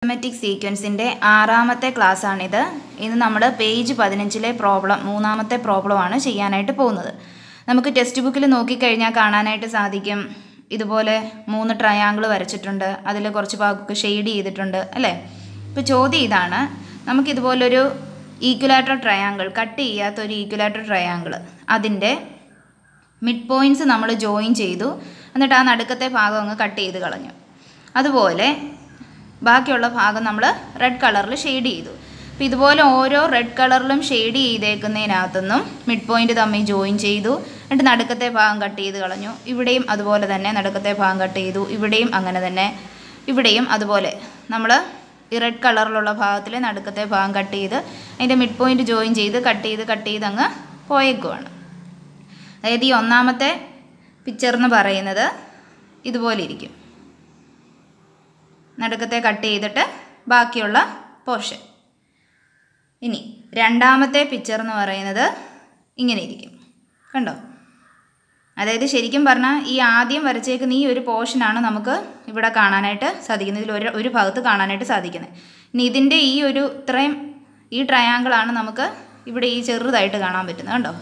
mathematic സീക്വൻസിൻ്റെ ആറാമത്തെ ക്ലാസ്സാണിത് ഇന്ന് നമ്മൾ പേജ് പതിനഞ്ചിലെ പ്രോബ്ലം മൂന്നാമത്തെ പ്രോബ്ലമാണ് ചെയ്യാനായിട്ട് പോകുന്നത് നമുക്ക് ടെക്സ്റ്റ് ബുക്കിൽ നോക്കിക്കഴിഞ്ഞാൽ കാണാനായിട്ട് സാധിക്കും ഇതുപോലെ മൂന്ന് ട്രയാങ്കിൾ വരച്ചിട്ടുണ്ട് അതിൽ കുറച്ച് ഭാഗമൊക്കെ ഷെയ്ഡ് ചെയ്തിട്ടുണ്ട് അല്ലേ ഇപ്പോൾ ചോദ്യം ഇതാണ് നമുക്കിതുപോലൊരു ഈക്വലാറ്റർ ട്രയാങ്കിൾ കട്ട് ചെയ്യാത്ത ഒരു ഈക്വലാറ്റർ ട്രയാങ്കിൾ അതിൻ്റെ മിഡ് പോയിൻറ്റ്സ് നമ്മൾ ജോയിൻ ചെയ്തു എന്നിട്ട് ആ നടുക്കത്തെ ഭാഗം അങ്ങ് കട്ട് ചെയ്ത് കളഞ്ഞു അതുപോലെ ബാക്കിയുള്ള ഭാഗം നമ്മൾ റെഡ് കളറിൽ ഷെയ്ഡ് ചെയ്തു അപ്പോൾ ഇതുപോലെ ഓരോ റെഡ് കളറിലും ഷെയ്ഡ് ചെയ്തേക്കുന്നതിനകത്തുനിന്നും മിഡ് പോയിന്റ് തമ്മിൽ ജോയിൻ ചെയ്തു എന്നിട്ട് നടുക്കത്തെ ഭാഗം കട്ട് ചെയ്ത് കളഞ്ഞു ഇവിടെയും അതുപോലെ തന്നെ നടുക്കത്തെ ഭാഗം കട്ട് ചെയ്തു ഇവിടെയും അങ്ങനെ തന്നെ ഇവിടെയും അതുപോലെ നമ്മൾ ഈ റെഡ് കളറിലുള്ള ഭാഗത്തിലെ നടുക്കത്തെ ഭാഗം കട്ട് ചെയ്ത് അതിൻ്റെ മിഡ് പോയിന്റ് ജോയിൻ ചെയ്ത് കട്ട് ചെയ്ത് കട്ട് ചെയ്ത് അങ്ങ് പോയേക്കുവാണ് അതായത് ഈ ഒന്നാമത്തെ പിക്ചർ എന്ന് പറയുന്നത് ഇതുപോലെ ഇരിക്കും നടുക്കത്തെ കട്ട് ചെയ്തിട്ട് ബാക്കിയുള്ള പോർഷൻ ഇനി രണ്ടാമത്തെ പിക്ചർ എന്ന് പറയുന്നത് ഇങ്ങനെ ഇരിക്കും കണ്ടോ അതായത് ശരിക്കും പറഞ്ഞാൽ ഈ ആദ്യം വരച്ചേക്കുന്ന ഈ ഒരു പോർഷനാണ് നമുക്ക് ഇവിടെ കാണാനായിട്ട് സാധിക്കുന്നത് ഇതിൽ ഒരു ഒരു ഭാഗത്ത് കാണാനായിട്ട് സാധിക്കുന്നത് ഇനി ഇതിൻ്റെ ഈ ഒരു ഇത്രയും ഈ ട്രയാങ്കിളാണ് നമുക്ക് ഇവിടെ ഈ ചെറുതായിട്ട് കാണാൻ പറ്റുന്നത് കണ്ടോ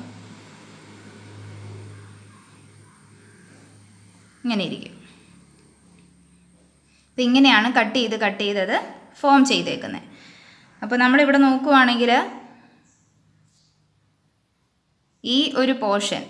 ഇങ്ങനെ ഇരിക്കും അപ്പം ഇങ്ങനെയാണ് കട്ട് ചെയ്ത് കട്ട് ചെയ്തത് ഫോം ചെയ്തേക്കുന്നത് അപ്പോൾ നമ്മളിവിടെ നോക്കുവാണെങ്കിൽ ഈ ഒരു പോർഷൻ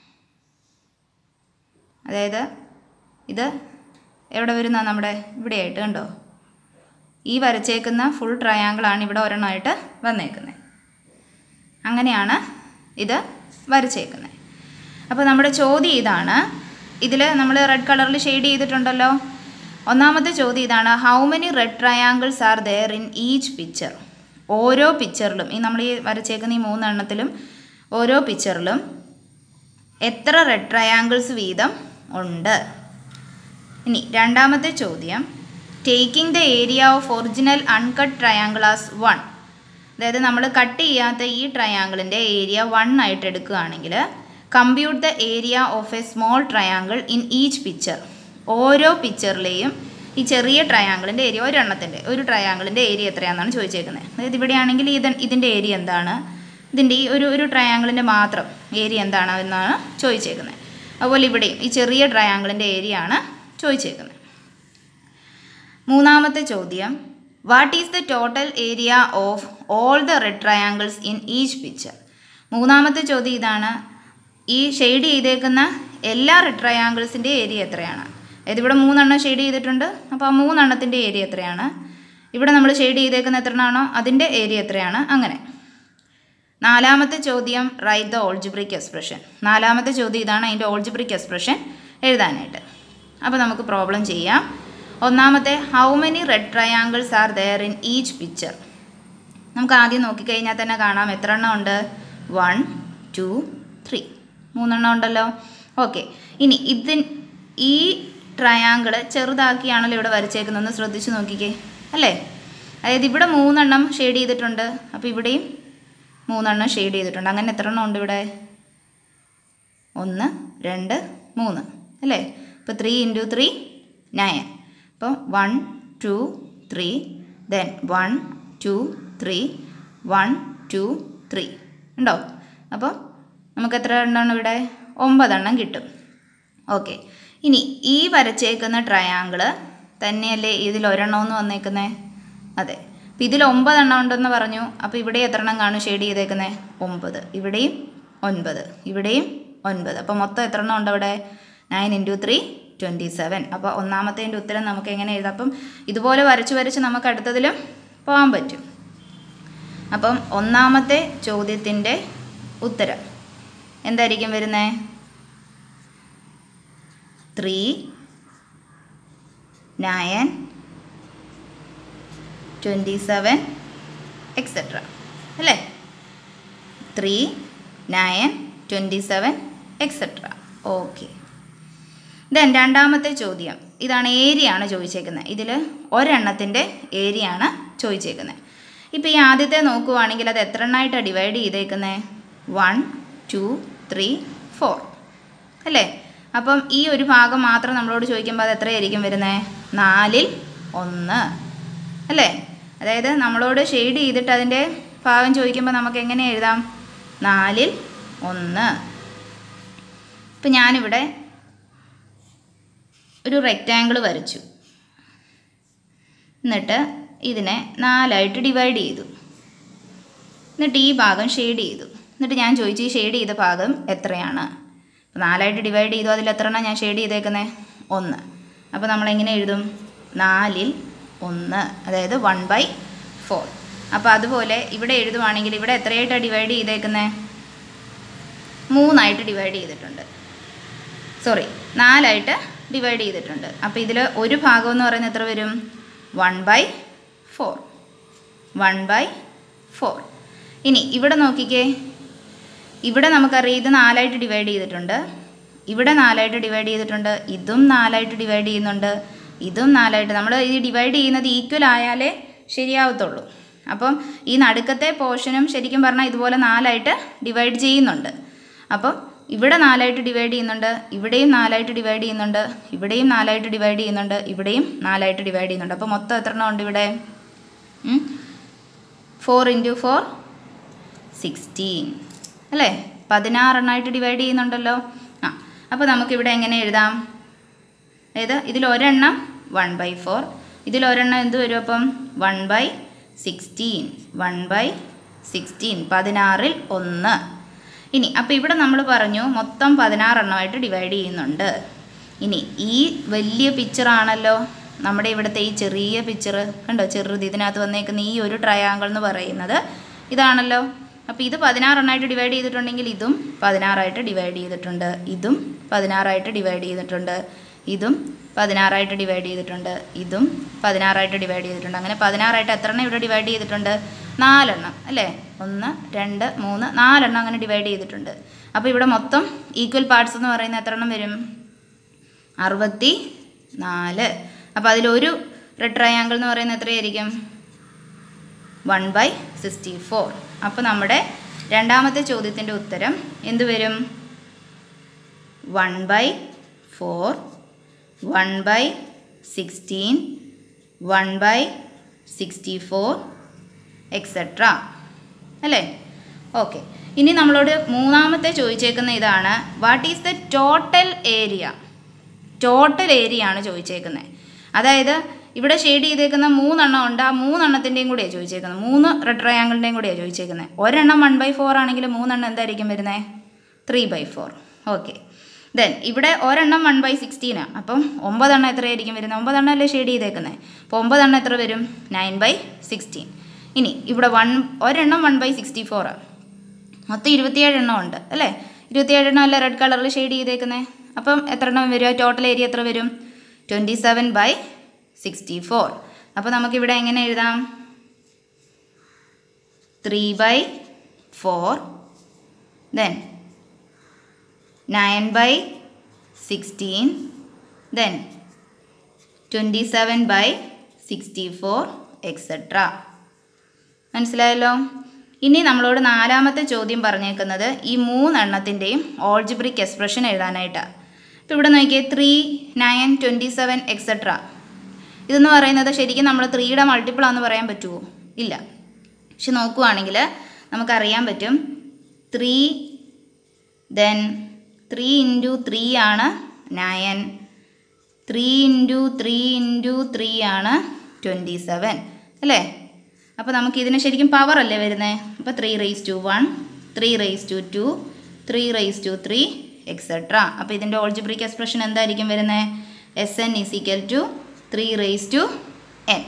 അതായത് ഇത് എവിടെ വരുന്ന നമ്മുടെ ഇവിടെയായിട്ട് കണ്ടോ ഈ വരച്ചേക്കുന്ന ഫുൾ ട്രയാങ്കിളാണ് ഇവിടെ ഒരെണ്ണമായിട്ട് വന്നേക്കുന്നത് അങ്ങനെയാണ് ഇത് വരച്ചേക്കുന്നത് അപ്പോൾ നമ്മുടെ ചോദ്യം ഇതാണ് ഇതിൽ നമ്മൾ റെഡ് കളറിൽ ഷെയ്ഡ് ചെയ്തിട്ടുണ്ടല്ലോ ഒന്നാമത്തെ ചോദ്യം ഇതാണ് how many red triangles are there in each picture ഓരോ പിക്ചറിലും ഈ നമ്മൾ ഈ വരച്ചേക്കുന്ന ഈ മൂന്നെണ്ണത്തിലും ഓരോ പിക്ചറിലും എത്ര റെഡ് ട്രയാങ്കിൾസ് വീതം ഉണ്ട് ഇനി രണ്ടാമത്തെ ചോദ്യം taking the area of original uncut triangle as one അതായത് നമ്മൾ കട്ട് ചെയ്യാത്ത ഈ ട്രയാങ്കിളിൻ്റെ ഏരിയ വൺ ആയിട്ട് എടുക്കുകയാണെങ്കിൽ compute the area of a small triangle in each picture ഓരോ പിക്ചറിലെയും ഈ ചെറിയ ട്രയാങ്കിളിൻ്റെ ഏരിയ ഒരെണ്ണത്തിൻ്റെ ഒരു ട്രയാങ്കിളിൻ്റെ ഏരിയ എത്രയാണെന്നാണ് ചോദിച്ചേക്കുന്നത് അതായത് ഇവിടെയാണെങ്കിൽ ഇത് ഇതിൻ്റെ ഏരിയ എന്താണ് ഇതിൻ്റെ ഈ ഒരു ഒരു ട്രയാങ്കിളിൻ്റെ മാത്രം ഏരിയ എന്താണ് എന്നാണ് ചോദിച്ചേക്കുന്നത് അതുപോലെ ഇവിടെയും ഈ ചെറിയ ട്രയാങ്കിളിൻ്റെ ഏരിയ ആണ് ചോദിച്ചേക്കുന്നത് മൂന്നാമത്തെ ചോദ്യം what is the total area of all the red triangles in each picture മൂന്നാമത്തെ ചോദ്യം ഇതാണ് ഈ ഷെയ്ഡ് ചെയ്തേക്കുന്ന എല്ലാ റെഡ് ട്രയാങ്കിൾസിൻ്റെ ഏരിയ എത്രയാണ് അതായത് ഇവിടെ മൂന്നെണ്ണം ഷെയ്ഡ് ചെയ്തിട്ടുണ്ട് അപ്പോൾ ആ മൂന്നെണ്ണത്തിൻ്റെ ഏരിയ എത്രയാണ് ഇവിടെ നമ്മൾ ഷെയ്ഡ് ചെയ്തേക്കുന്ന എത്ര എണ്ണമാണോ അതിൻ്റെ ഏരിയ എത്രയാണ് അങ്ങനെ നാലാമത്തെ ചോദ്യം റൈറ്റ് ദ ഓൾജിബ്രിക് എക്സ്പ്രഷൻ നാലാമത്തെ ചോദ്യം ഇതാണ് അതിൻ്റെ ഓൾജിബ്രിക് എക്സ്പ്രഷൻ എഴുതാനായിട്ട് അപ്പോൾ നമുക്ക് പ്രോബ്ലം ചെയ്യാം ഒന്നാമത്തെ how many red triangles are there in each picture നമുക്ക് ആദ്യം നോക്കിക്കഴിഞ്ഞാൽ തന്നെ കാണാം എത്ര എണ്ണം ഉണ്ട് വൺ ടു ത്രീ മൂന്നെണ്ണം ഉണ്ടല്ലോ ഓക്കെ ഇനി ഇതിൻ ഈ ട്രയാങ്കിൾ ചെറുതാക്കിയാണല്ലോ ഇവിടെ വരച്ചേക്കുന്നതെന്ന് ശ്രദ്ധിച്ച് നോക്കിക്കേ അല്ലേ അതായത് ഇവിടെ മൂന്നെണ്ണം ഷെയ്ഡ് ചെയ്തിട്ടുണ്ട് അപ്പോൾ ഇവിടെയും മൂന്നെണ്ണം ഷെയ്ഡ് ചെയ്തിട്ടുണ്ട് അങ്ങനെ എത്ര എണ്ണം ഉണ്ട് ഇവിടെ ഒന്ന് രണ്ട് മൂന്ന് അല്ലേ ഇപ്പോൾ ത്രീ ഇൻറ്റു ത്രീ നയൻ അപ്പോൾ one two three then one two three one two three ഉണ്ടോ അപ്പോൾ നമുക്ക് എത്ര എണ്ണമാണ് ഇവിടെ ഒമ്പതെണ്ണം കിട്ടും ഓക്കെ ഇനി ഈ വരച്ചേക്കുന്ന ട്രയാങ്കിള് തന്നെയല്ലേ ഇതിൽ ഒരെണ്ണം എന്ന് വന്നേക്കുന്നത് അതെ അപ്പം ഇതിൽ ഒമ്പതെണ്ണം ഉണ്ടെന്ന് പറഞ്ഞു അപ്പോൾ ഇവിടെ എത്ര എണ്ണം കാണും ഷെയ്ഡ് ചെയ്തേക്കുന്നത് ഒമ്പത് ഇവിടെയും ഒൻപത് ഇവിടെയും ഒൻപത് അപ്പോൾ മൊത്തം എത്ര എണ്ണം ഉണ്ട് അവിടെ nine into three twenty seven അപ്പോൾ ഒന്നാമത്തേൻ്റെ ഉത്തരം നമുക്ക് എങ്ങനെ എഴുതാം അപ്പം ഇതുപോലെ വരച്ച് വരച്ച് നമുക്ക് അടുത്തതിലും പോകാൻ പറ്റും അപ്പം ഒന്നാമത്തെ ചോദ്യത്തിൻ്റെ ഉത്തരം എന്തായിരിക്കും വരുന്നത് three nine twenty seven etcetera അല്ലേ three nine twenty seven etcetera okay then രണ്ടാമത്തെ ചോദ്യം ഇതാണ് ഏരിയ ആണ് ചോദിച്ചേക്കുന്നത് ഇതിൽ ഒരെണ്ണത്തിൻ്റെ ഏരിയ ആണ് ചോദിച്ചേക്കുന്നത് ഇപ്പോൾ ഈ ആദ്യത്തെ നോക്കുവാണെങ്കിൽ അത് എത്ര എണ്ണമായിട്ടാണ് ഡിവൈഡ് ചെയ്തേക്കുന്നത് വൺ ടു ത്രീ ഫോർ അല്ലേ അപ്പം ഈ ഒരു ഭാഗം മാത്രം നമ്മളോട് ചോദിക്കുമ്പോൾ അത് എത്രയായിരിക്കും വരുന്നത് നാലിൽ ഒന്ന് അല്ലേ അതായത് നമ്മളോട് ഷെയ്ഡ് ചെയ്തിട്ട് അതിൻ്റെ ഭാഗം ചോദിക്കുമ്പോൾ നമുക്ക് എങ്ങനെ എഴുതാം നാലിൽ ഒന്ന് ഇപ്പം ഞാനിവിടെ ഒരു റെക്റ്റാങ്കിൾ വരച്ചു എന്നിട്ട് ഇതിനെ നാലായിട്ട് ഡിവൈഡ് ചെയ്തു എന്നിട്ട് ഈ ഭാഗം ഷെയ്ഡ് ചെയ്തു എന്നിട്ട് ഞാൻ ചോദിച്ചു ഈ ഷെയ്ഡ് ചെയ്ത ഭാഗം എത്രയാണ് അപ്പോൾ നാലായിട്ട് ഡിവൈഡ് ചെയ്തു അതിൽ എത്ര എണ്ണം ഞാൻ ഷെയ്ഡ് ചെയ്തേക്കുന്നത് ഒന്ന് അപ്പോൾ നമ്മൾ എങ്ങനെ എഴുതും നാലിൽ ഒന്ന് അതായത് വൺ ബൈ ഫോർ അപ്പോൾ അതുപോലെ ഇവിടെ എഴുതുവാണെങ്കിൽ ഇവിടെ എത്രയായിട്ടാണ് ഡിവൈഡ് ചെയ്തേക്കുന്നത് മൂന്നായിട്ട് ഡിവൈഡ് ചെയ്തിട്ടുണ്ട് സോറി നാലായിട്ട് ഡിവൈഡ് ചെയ്തിട്ടുണ്ട് അപ്പോൾ ഇതിൽ ഒരു ഭാഗം എന്ന് പറയുന്നത് എത്ര വരും one by four one by four ഇനി ഇവിടെ നോക്കിക്കേ ഇവിടെ നമുക്കറിയാം ഇത് നാലായിട്ട് ഡിവൈഡ് ചെയ്തിട്ടുണ്ട് ഇവിടെ നാലായിട്ട് ഡിവൈഡ് ചെയ്തിട്ടുണ്ട് ഇതും നാലായിട്ട് ഡിവൈഡ് ചെയ്യുന്നുണ്ട് ഇതും നാലായിട്ട് നമ്മൾ ഈ ഡിവൈഡ് ചെയ്യുന്നത് ഈക്വൽ ആയാലേ ശരിയാവത്തുള്ളൂ അപ്പം ഈ നടുക്കത്തെ പോർഷനും ശരിക്കും പറഞ്ഞാൽ ഇതുപോലെ നാലായിട്ട് ഡിവൈഡ് ചെയ്യുന്നുണ്ട് അപ്പം ഇവിടെ നാലായിട്ട് ഡിവൈഡ് ചെയ്യുന്നുണ്ട് ഇവിടെയും നാലായിട്ട് ഡിവൈഡ് ചെയ്യുന്നുണ്ട് ഇവിടെയും നാലായിട്ട് ഡിവൈഡ് ചെയ്യുന്നുണ്ട് ഇവിടെയും നാലായിട്ട് ഡിവൈഡ് ചെയ്യുന്നുണ്ട് അപ്പോൾ മൊത്തം എത്ര എണ്ണം ഉണ്ട് ഇവിടെ ഫോർ ഇൻറ്റു ഫോർ സിക്സ്റ്റീൻ അല്ലേ പതിനാറെണ്ണമായിട്ട് ഡിവൈഡ് ചെയ്യുന്നുണ്ടല്ലോ ആ അപ്പോൾ നമുക്കിവിടെ എങ്ങനെ എഴുതാം അതായത് ഇതിൽ ഒരെണ്ണം വൺ ബൈ ഫോർ ഇതിൽ ഒരെണ്ണം എന്ത് വരും അപ്പം one by sixteen one by sixteen പതിനാറിൽ ഒന്ന് ഇനി അപ്പോൾ ഇവിടെ നമ്മൾ പറഞ്ഞു മൊത്തം പതിനാറെണ്ണമായിട്ട് ഡിവൈഡ് ചെയ്യുന്നുണ്ട് ഇനി ഈ വലിയ പിക്ചറാണല്ലോ നമ്മുടെ ഇവിടുത്തെ ഈ ചെറിയ പിക്ചർ കണ്ടോ ചെറുത് ഇതിനകത്ത് വന്നേക്കുന്ന ഈ ഒരു ട്രയാങ്കിൾ എന്ന് പറയുന്നത് ഇതാണല്ലോ അപ്പോൾ ഇത് പതിനാറെണ്ണമായിട്ട് ഡിവൈഡ് ചെയ്തിട്ടുണ്ടെങ്കിൽ ഇതും പതിനാറായിട്ട് ഡിവൈഡ് ചെയ്തിട്ടുണ്ട് ഇതും പതിനാറായിട്ട് ഡിവൈഡ് ചെയ്തിട്ടുണ്ട് ഇതും പതിനാറായിട്ട് ഡിവൈഡ് ചെയ്തിട്ടുണ്ട് ഇതും പതിനാറായിട്ട് ഡിവൈഡ് ചെയ്തിട്ടുണ്ട് അങ്ങനെ പതിനാറായിട്ട് എത്ര എണ്ണം ഇവിടെ ഡിവൈഡ് ചെയ്തിട്ടുണ്ട് നാലെണ്ണം അല്ലേ ഒന്ന് രണ്ട് മൂന്ന് നാലെണ്ണം അങ്ങനെ ഡിവൈഡ് ചെയ്തിട്ടുണ്ട് അപ്പോൾ ഇവിടെ മൊത്തം ഈക്വൽ പാർട്സ് എന്ന് പറയുന്നത് എത്ര എണ്ണം വരും അറുപത്തി നാല് അപ്പോൾ അതിലൊരു റെഡ് ട്രയാങ്കിൾ എന്ന് പറയുന്നത് എത്രയായിരിക്കും വൺ ബൈ സിക്സ്റ്റി ഫോർ അപ്പോൾ നമ്മുടെ രണ്ടാമത്തെ ചോദ്യത്തിൻ്റെ ഉത്തരം എന്ത് വരും one by four one by sixteen one by sixty four etcetera അല്ലേ ഓക്കെ ഇനി നമ്മളോട് മൂന്നാമത്തെ ചോദിച്ചേക്കുന്ന ഇതാണ് what is the total area total area ആണ് ചോദിച്ചേക്കുന്നത് അതായത് ഇവിടെ ഷെയ്ഡ് ചെയ്തേക്കുന്ന മൂന്നെണ്ണം ഉണ്ട് ആ മൂന്നെണ്ണത്തിൻ്റെയും കൂടിയാണ് ചോദിച്ചേക്കുന്നത് മൂന്ന് റെഡ് ട്രയാങ്കിളിൻ്റെയും കൂടിയാണ് ചോദിച്ചേക്കുന്നത് ഒരെണ്ണം വൺ ബൈ ഫോർ ആണെങ്കിൽ മൂന്നെണ്ണം എന്തായിരിക്കും വരുന്നത് three by four okay then ഇവിടെ ഒരെണ്ണം വൺ ബൈ സിക്സ്റ്റീനാണ് അപ്പം ഒമ്പതെണ്ണം എത്രയായിരിക്കും വരുന്നത് ഒമ്പതെണ്ണം അല്ലേ ഷെയ്ഡ് ചെയ്തേക്കുന്നത് അപ്പോൾ ഒമ്പതെണ്ണം എത്ര വരും നയൻ ബൈ സിക്സ്റ്റീൻ ഇനി ഇവിടെ വൺ ഒരെണ്ണം വൺ ബൈ സിക്സ്റ്റി ഫോറാണ് മൊത്തം ഇരുപത്തിയേഴ് എണ്ണം ഉണ്ട് അല്ലേ ഇരുപത്തിയേഴ് എണ്ണം അല്ലേ റെഡ് കളറിൽ ഷെയ്ഡ് ചെയ്തേക്കുന്നത് അപ്പം എത്ര എണ്ണം വരും ടോട്ടൽ ഏരിയ എത്ര വരും twenty seven by sixty four അപ്പോൾ നമുക്കിവിടെ എങ്ങനെ എഴുതാം three by four then nine by sixteen then twenty seven by sixty four etcetera മനസ്സിലായല്ലോ ഇനി നമ്മളോട് നാലാമത്തെ ചോദ്യം പറഞ്ഞേക്കുന്നത് ഈ മൂന്നെണ്ണത്തിൻ്റെയും ഓൾജിബ്രിക് എക്സ്പ്രഷൻ എഴുതാനായിട്ടാണ് ഇപ്പോൾ ഇവിടെ നോക്കിയേ three nine twenty seven etcetera ഇതെന്ന് പറയുന്നത് ശരിക്കും നമ്മൾ ത്രീയുടെ മൾട്ടിപ്പിളാന്ന് പറയാൻ പറ്റുമോ ഇല്ല പക്ഷെ നോക്കുവാണെങ്കിൽ നമുക്കറിയാൻ പറ്റും three then three into three ആണ് nine three into three into three ആണ് ട്വൻറ്റി സെവൻ അല്ലേ അപ്പോൾ നമുക്ക് ഇതിന് ശരിക്കും പവർ അല്ലേ വരുന്നത് അപ്പോൾ three raise to one three raise to two three raise to three etcetera അപ്പോൾ ഇതിൻ്റെ ഓൾജിബ്രിക് എക്സ്പ്രഷൻ എന്തായിരിക്കും വരുന്നത് S N is equal to three raise to N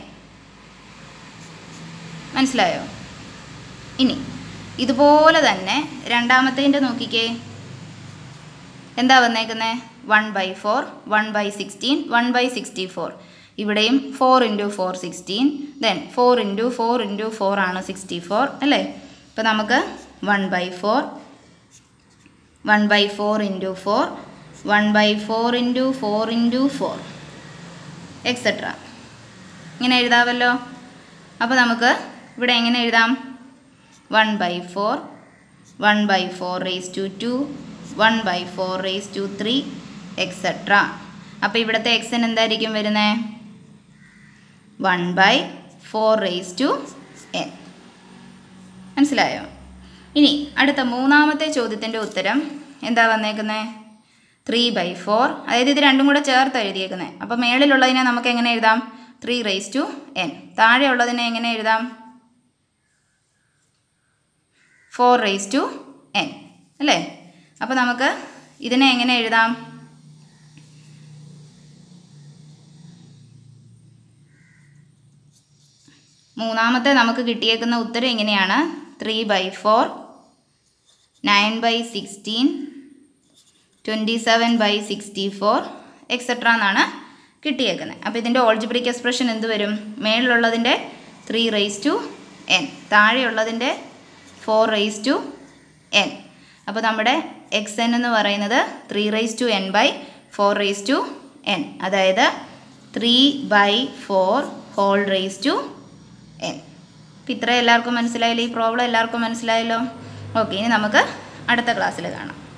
മനസ്സിലായോ ഇനി ഇതുപോലെ തന്നെ രണ്ടാമത്തേൻ്റെ നോക്കിക്കേ എന്താ വന്നേക്കുന്നത് one by four one by sixteen one by sixty four ഇവിടെയും four into four sixteen then four into four into four ആണ് സിക്സ്റ്റി ഫോർ അല്ലേ അപ്പോൾ നമുക്ക് one by four one by four into four one by four into four into four etcetera ഇങ്ങനെ എഴുതാമല്ലോ അപ്പോൾ നമുക്ക് ഇവിടെ എങ്ങനെ എഴുതാം one by four one by four raise to two one by four raise to three etcetera അപ്പോൾ ഇവിടുത്തെ എക്സിന് എന്തായിരിക്കും വരുന്നത് one by four raise to N മനസ്സിലായോ ഇനി അടുത്ത മൂന്നാമത്തെ ചോദ്യത്തിൻ്റെ ഉത്തരം എന്താ വന്നേക്കുന്നത് ത്രീ ബൈ ഫോർ അതായത് ഇത് രണ്ടും കൂടെ ചേർത്ത് എഴുതിയേക്കുന്നത് അപ്പോൾ മേളിലുള്ളതിനെ നമുക്ക് എങ്ങനെ എഴുതാം ത്രീ റേസ് ടു എൻ താഴെയുള്ളതിനെ എങ്ങനെ എഴുതാം ഫോർ റേസ് ടു എൻ അല്ലേ അപ്പോൾ നമുക്ക് ഇതിനെ എങ്ങനെ എഴുതാം മൂന്നാമത്തെ നമുക്ക് കിട്ടിയേക്കുന്ന ഉത്തരം ഇങ്ങനെയാണ് three by four nine by sixteen twenty seven by sixty four etcetera എന്നാണ് കിട്ടിയേക്കുന്നത് അപ്പോൾ ഇതിൻ്റെ ഓൾജിബ്രിക് എക്സ്പ്രഷൻ എന്ത് വരും മേളിലുള്ളതിൻ്റെ ത്രീ റേസ് ടു എൻ താഴെയുള്ളതിൻ്റെ ഫോർ റേസ് ടു എൻ അപ്പോൾ നമ്മുടെ എക്സ് എൻ എന്ന് പറയുന്നത് three raise to N by four raise to N അതായത് three by four whole raise to N അപ്പം ഇത്ര എല്ലാവർക്കും മനസ്സിലായല്ലോ ഈ പ്രോബ്ലം എല്ലാവർക്കും മനസ്സിലായല്ലോ ഓക്കെ ഇനി നമുക്ക് അടുത്ത ക്ലാസ്സിൽ കാണാം